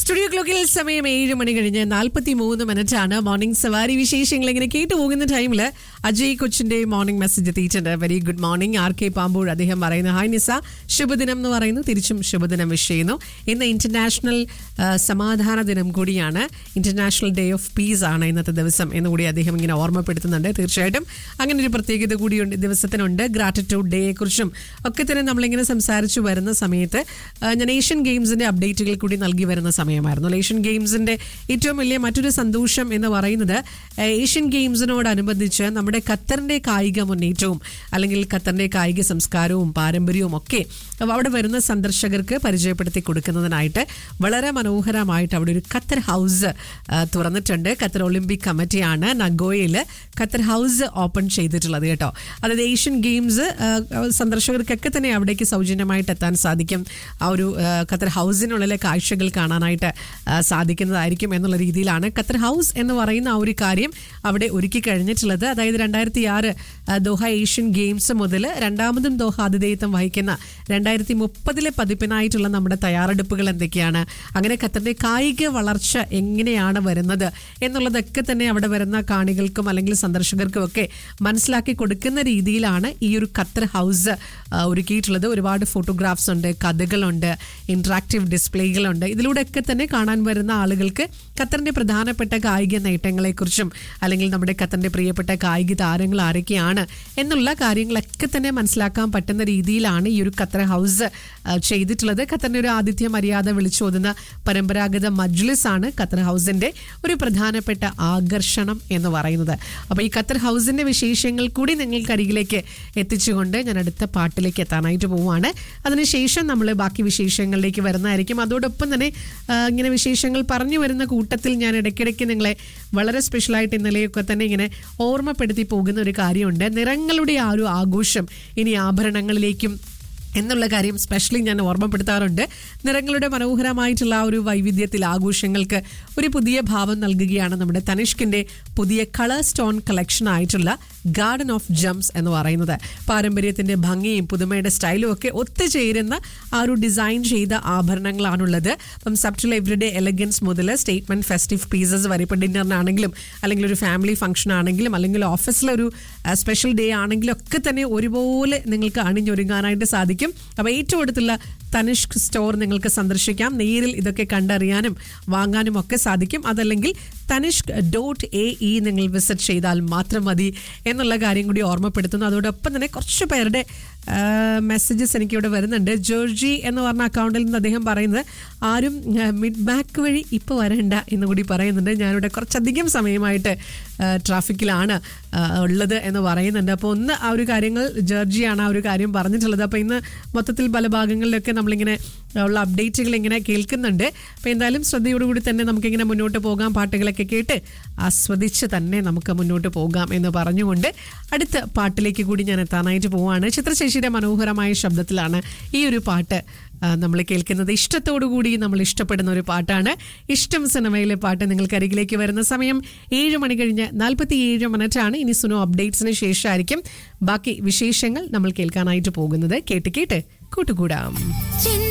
studio ക്ലോക്കിൽ സമയം ഏഴ് മണി കഴിഞ്ഞ് നാൽപ്പത്തി മൂന്ന് മിനിറ്റ് ആണ് മോർണിംഗ് സവാരി വിശേഷങ്ങൾ ഇങ്ങനെ കേട്ടു പോകുന്ന ടൈമിൽ അജയ് കൊച്ചിന്റെ മോർണിംഗ് മെസ്സേജ് എത്തിയിട്ടുണ്ട് very good morning R K Pampur അദ്ദേഹം പറയുന്നു ഹായ് നിസ ശുഭദിനം എന്ന് പറയുന്നു തിരിച്ചും ശുഭദിനം വിഷ് ചെയ്യുന്നു ഇന്ന് ഇന്റർനാഷണൽ ആ, സമാധാന ദിനം കൂടിയാണ് ഇന്റർനാഷണൽ ഡേ ഓഫ് പീസ് ആണ് ഇന്നത്തെ ദിവസം എന്ന് കൂടി അദ്ദേഹം ഇങ്ങനെ ഓർമ്മപ്പെടുത്തുന്നുണ്ട് തീർച്ചയായിട്ടും അങ്ങനെ ഒരു പ്രത്യേകത കൂടിയുണ്ട് ദിവസത്തിനുണ്ട് ഗ്രാറ്റിറ്റ്യൂഡ് ഡേയെ കുറിച്ചും ഒക്കെ തന്നെ നമ്മളിങ്ങനെ സംസാരിച്ചു വരുന്ന സമയത്ത് ആ, ഞാൻ ഏഷ്യൻ ഗെയിംസിന്റെ അപ്ഡേറ്റുകൾ കൂടി നൽകി വരുന്ന സമയമായിരുന്നു ഏഷ്യൻ ഗെയിംസിന്റെ ഏറ്റവും വലിയ മറ്റൊരു സന്തോഷം എന്ന് പറയുന്നത് ആ, ഏഷ്യൻ ഗെയിംസിനോടനുബന്ധിച്ച് നമ്മുടെ ഖത്തറിന്റെ കായിക മുന്നേറ്റവും അല്ലെങ്കിൽ ഖത്തറിന്റെ കായിക സംസ്കാരവും പാരമ്പര്യവും ഒക്കെ അവിടെ വരുന്ന സന്ദർശകർക്ക് പരിചയപ്പെടുത്തി കൊടുക്കുന്നതിനായിട്ട് വളരെ മനോഹരമായിട്ട് അവിടെ ഒരു ഖത്തർ ഹൗസ് ആ, തുറന്നിട്ടുണ്ട് ഖത്തർ ഒളിമ്പിക് കമ്മിറ്റിയാണ് നഗോയിൽ ഖത്തർ ഹൗസ് ഓപ്പൺ ചെയ്തിട്ടുള്ളത് കേട്ടോ അതായത് ഏഷ്യൻ ഗെയിംസ് ആ, സന്ദർശകർക്കൊക്കെ തന്നെ അവിടേക്ക് സൗജന്യമായിട്ട് എത്താൻ സാധിക്കും ആ ഒരു ആ, ഖത്തർ ഹൗസിനുള്ളിലെ കാഴ്ചകൾ കാണാനായിട്ട് ആ, സാധിക്കുന്നതായിരിക്കും എന്നുള്ള രീതിയിലാണ് ഖത്തർ ഹൗസ് എന്ന് പറയുന്ന ആ ഒരു കാര്യം അവിടെ ഒരുക്കി കഴിഞ്ഞിട്ടുള്ളത് അതായത് രണ്ടായിരത്തി ആറ് ദോഹ ഏഷ്യൻ ഗെയിംസ് മുതൽ രണ്ടാമതും ദോഹ ആതിഥേയത്വം വഹിക്കുന്ന രണ്ടായിരത്തി മുപ്പതിലെ പതിപ്പിനായിട്ടുള്ള നമ്മുടെ തയ്യാറെടുപ്പുകൾ എന്തൊക്കെയാണ് അങ്ങനെ ഖത്തറിന്റെ കായിക വളർച്ച എങ്ങനെയാണ് വരുന്നത് എന്നുള്ളതൊക്കെ തന്നെ അവിടെ വരുന്ന കാണികൾക്കും അല്ലെങ്കിൽ സന്ദർശകർക്കും ഒക്കെ മനസ്സിലാക്കി കൊടുക്കുന്ന രീതിയിലാണ് ഈ ഒരു ഖത്തർ ഹൗസ് ആ, ഒരുക്കിയിട്ടുള്ളത് ഒരുപാട് ഫോട്ടോഗ്രാഫ്സ് ഉണ്ട് കഥകളുണ്ട് ഇന്ററാക്റ്റീവ് ഡിസ്പ്ലേകളുണ്ട് ഇതിലൂടെയൊക്കെ തന്നെ കാണാൻ വരുന്ന ആളുകൾക്ക് ഖത്തറിന്റെ പ്രധാനപ്പെട്ട കായിക നേട്ടങ്ങളെക്കുറിച്ചും അല്ലെങ്കിൽ നമ്മുടെ ഖത്തറിന്റെ പ്രിയപ്പെട്ട കായിക താരങ്ങൾ ആരൊക്കെയാണ് എന്നുള്ള കാര്യങ്ങളൊക്കെ തന്നെ മനസ്സിലാക്കാൻ പറ്റുന്ന രീതിയിലാണ് ഈ ഒരു ഖത്തർ ഹൗസ് ആ, ചെയ്തിട്ടുള്ളത് ഖത്തറിന്റെ ഒരു ആതിഥ്യ മര്യാദ വിളിച്ചോതുന്ന പരമ്പരാഗത മജ്ലിസ് ആണ് ഖത്തർ ഹൗസിന്റെ ഒരു പ്രധാനപ്പെട്ട ആകർഷണം എന്ന് പറയുന്നത് അപ്പോൾ ഈ ഖത്തർ ഹൗസിന്റെ വിശേഷങ്ങൾ കൂടി നിങ്ങൾക്ക് അരികിലേക്ക് എത്തിച്ചുകൊണ്ട് ഞാൻ അടുത്ത പാട്ടിലേക്ക് എത്താനായിട്ട് പോവുകയാണ് അതിനുശേഷം നമ്മൾ ബാക്കി വിശേഷങ്ങളിലേക്ക് വരുന്നതായിരിക്കും അതോടൊപ്പം തന്നെ ആ, ഇങ്ങനെ വിശേഷങ്ങൾ പറഞ്ഞു വരുന്ന കൂട്ടത്തിൽ ഞാൻ ഇടയ്ക്കിടയ്ക്ക് നിങ്ങളെ വളരെ സ്പെഷ്യലായിട്ട് ഇന്നലെയൊക്കെ തന്നെ ഇങ്ങനെ ഓർമ്മപ്പെടുത്തി പോകുന്ന ഒരു കാര്യമുണ്ട് നിറങ്ങളുടെ ആ ഒരു ആഘോഷം ഇനി ആഭരണങ്ങളിലേക്കും എന്നുള്ള കാര്യം സ്പെഷ്യലി ഞാൻ ഓർമ്മപ്പെടുത്താറുണ്ട് നിറങ്ങളുടെ മനോഹരമായിട്ടുള്ള ആ ഒരു വൈവിധ്യത്തിൽ ആഘോഷങ്ങൾക്ക് ഒരു പുതിയ ഭാവം നൽകുകയാണ് നമ്മുടെ തനിഷ്കിന്റെ പുതിയ കളർ സ്റ്റോൺ കളക്ഷൻ ആയിട്ടുള്ള ഗാർഡൻ ഓഫ് ജംസ് എന്ന് പറയുന്നത് പാരമ്പര്യത്തിന്റെ ഭംഗിയും പുതുമയുടെ സ്റ്റൈലും ഒക്കെ ഒത്തുചേരുന്ന ആ ഒരു ഡിസൈൻ ചെയ്ത ആഭരണങ്ങളാണുള്ളത് അപ്പം സബ്റ്റിൽ എവറിഡേ എലഗൻസ് മുതൽ സ്റ്റേറ്റ്മെന്റ് ഫെസ്റ്റീവ് പീസസ് വരെ ഇപ്പം ഡിന്നറിനാണെങ്കിലും അല്ലെങ്കിൽ ഒരു ഫാമിലി ഫംഗ്ഷൻ ആണെങ്കിലും അല്ലെങ്കിൽ ഓഫീസിലെ ഒരു സ്പെഷ്യൽ ഡേ ആണെങ്കിലും ഒക്കെ തന്നെ ഒരുപോലെ നിങ്ങൾക്ക് അണിഞ്ഞൊരുങ്ങാനായിട്ട് സാധിക്കും അപ്പോൾ ഏറ്റവും അടുത്തുള്ള തനിഷ്ക് സ്റ്റോർ നിങ്ങൾക്ക് സന്ദർശിക്കാം നേരിൽ ഇതൊക്കെ കണ്ടറിയാനും വാങ്ങാനും ഒക്കെ സാധിക്കും അതല്ലെങ്കിൽ തനിഷ്ക് ഡോട്ട് എ ഇ നിങ്ങൾ വിസിറ്റ് ചെയ്താൽ മാത്രം മതി എന്നുള്ള കാര്യം കൂടി ഓർമ്മപ്പെടുത്തുന്നു അതോടൊപ്പം തന്നെ കുറച്ച് പേരുടെ മെസ്സേജസ് എനിക്കിവിടെ വരുന്നുണ്ട് ജോർജി എന്ന് പറഞ്ഞ അക്കൗണ്ടിൽ നിന്ന് അദ്ദേഹം പറയുന്നത് ആരും മിഡ് ബാക്ക് വഴി ഇപ്പോൾ വരണ്ട എന്ന് കൂടി പറയുന്നുണ്ട് ഞാനിവിടെ കുറച്ചധികം സമയമായിട്ട് ആ, ട്രാഫിക്കിലാണ് ആ, ഉള്ളത് എന്ന് പറയുന്നുണ്ട് അപ്പോൾ ഒന്ന് ആ ഒരു കാര്യങ്ങൾ ജോർജിയാണ് ആ ഒരു കാര്യം പറഞ്ഞിട്ടുള്ളത് അപ്പോൾ ഇന്ന് മൊത്തത്തിൽ പല ഭാഗങ്ങളിലൊക്കെ നമ്മളിങ്ങനെ ഉള്ള അപ്ഡേറ്റുകൾ ഇങ്ങനെ കേൾക്കുന്നുണ്ട് അപ്പോൾ എന്തായാലും ശ്രദ്ധയോടുകൂടി തന്നെ നമുക്കിങ്ങനെ മുന്നോട്ട് പോകാം പാട്ടുകളൊക്കെ കേട്ട് ആസ്വദിച്ച് തന്നെ നമുക്ക് മുന്നോട്ട് പോകാം എന്ന് പറഞ്ഞുകൊണ്ട് അടുത്ത പാട്ടിലേക്ക് കൂടി ഞാൻ എത്താനായിട്ട് പോവാണ് ചിത്രശേഷിയുടെ മനോഹരമായ ശബ്ദത്തിലാണ് ഈ ഒരു പാട്ട് നമ്മൾ കേൾക്കുന്നത് ഇഷ്ടത്തോടു കൂടി നമ്മൾ ഇഷ്ടപ്പെടുന്ന ഒരു പാട്ടാണ് ഇഷ്ടം സിനിമയിലെ പാട്ട് നിങ്ങൾക്ക് അരികിലേക്ക് വരുന്ന സമയം ഏഴ് മണി കഴിഞ്ഞ് നാൽപ്പത്തി ഏഴ് മിനിറ്റാണ് ഇനി സുനോ അപ്ഡേറ്റ്സിന് ശേഷമായിരിക്കും ബാക്കി വിശേഷങ്ങൾ നമ്മൾ കേൾക്കാനായിട്ട് പോകുന്നത് കേട്ട് കേട്ട് കൂട്ടുകൂടാം ചിന്ന